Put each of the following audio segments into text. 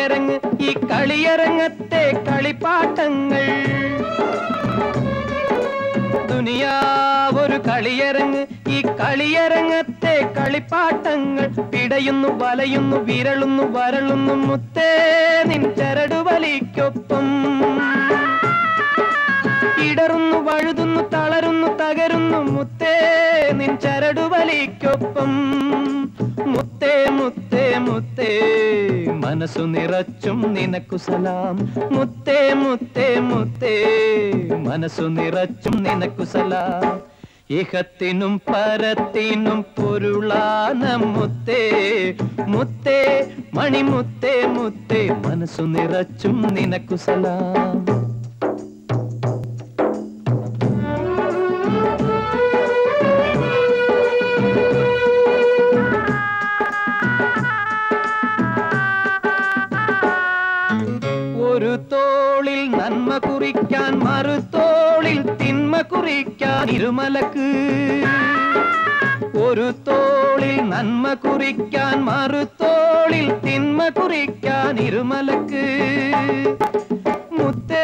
കളിയരങ്ങ് ഈ കളിയരങ്ങത്തെ കളിപ്പാട്ടങ്ങൾ ദുനിയാവൊരു കളിയരങ്ങ് ഈ കളിയരങ്ങത്തെ കളിപ്പാട്ടങ്ങൾ പിടയുന്നു വലയുന്നു വിരളുന്നു വരളുന്നു മുത്തേ നിൻ ചരടുവലിക്കൊപ്പം ഇടറുന്നു വഴുതുന്നു തളരുന്നു തകരുന്നു മുത്തേ നിൻ ചരടുവലിക്കൊപ്പം മുത്തേ മുത്തേ മുത്തേ മനസ്സു നിറച്ചും നിനക്കു സലാം മുത്തേ മുത്തേ മുത്തേ മനസ്സു നിറച്ചും നിനക്കു സലാം ഇഹത്തിനും പരത്തിനും പൊരുളാന മുത്തേ മുത്തേ മണിമുത്തേ മുത്തേ മനസ്സു നിറച്ചും നിനക്കു സലാം ഒരു തോളിൽ നന്മ കുറിക്കാൻ മറുതോളിൽ തിന്മ കുറിക്കാൻ ഇരുമലക്ക് ഒരു തോളിൽ നന്മ കുറിക്കാൻ മറുതോളിൽ തിന്മ കുറിക്കാൻ ഇരുമലക്ക് മുത്തേ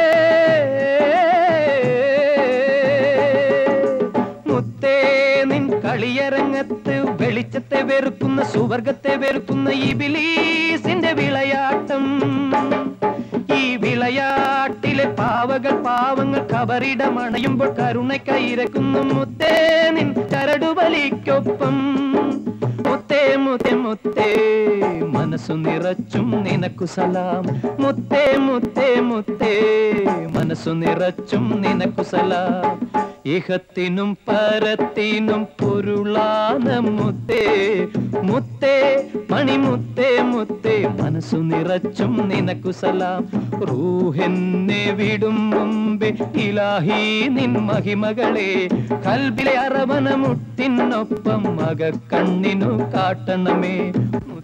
മുത്തേ നിൻ കളിയരങ്ങത്ത് വെളിച്ചത്തെ വെറുക്കുന്ന സുവർഗത്തെ വെറുക്കുന്ന ഈ ബിലീസിന്റെ വിളയാട്ടം ഈ വിളയാട്ടിലെ പാവകൾ പാവങ്ങൾ കബറിടമണയുമ്പോൾ കരുണക്കൈരക്കുന്നു മുത്തേ നിൻ ചരടുവലിക്കൊപ്പം മുത്തേ മുത്തേ മുത്തേ മനസ്സു നിറച്ചും നിനക്കു സലാം മുത്തേ മുത്തേ മുത്തേ മനസ്സു നിറച്ചും നിനക്കു സലാം ഇഹത്തിനും പരത്തിനും പൊരുളാന മുത്തേ മുത്തേ മണിമുത്തേ മുത്തേ മനസ്സു നിറച്ചും നിനക്കു സലാം റൂഹെന്നെ വിടും മുമ്പേ ഇലാഹി നിൻ മഹിമകളെ കൽബിലെ അറവന മുട്ടിനൊപ്പം മക കണ്ണിനു കാട്ടണമേ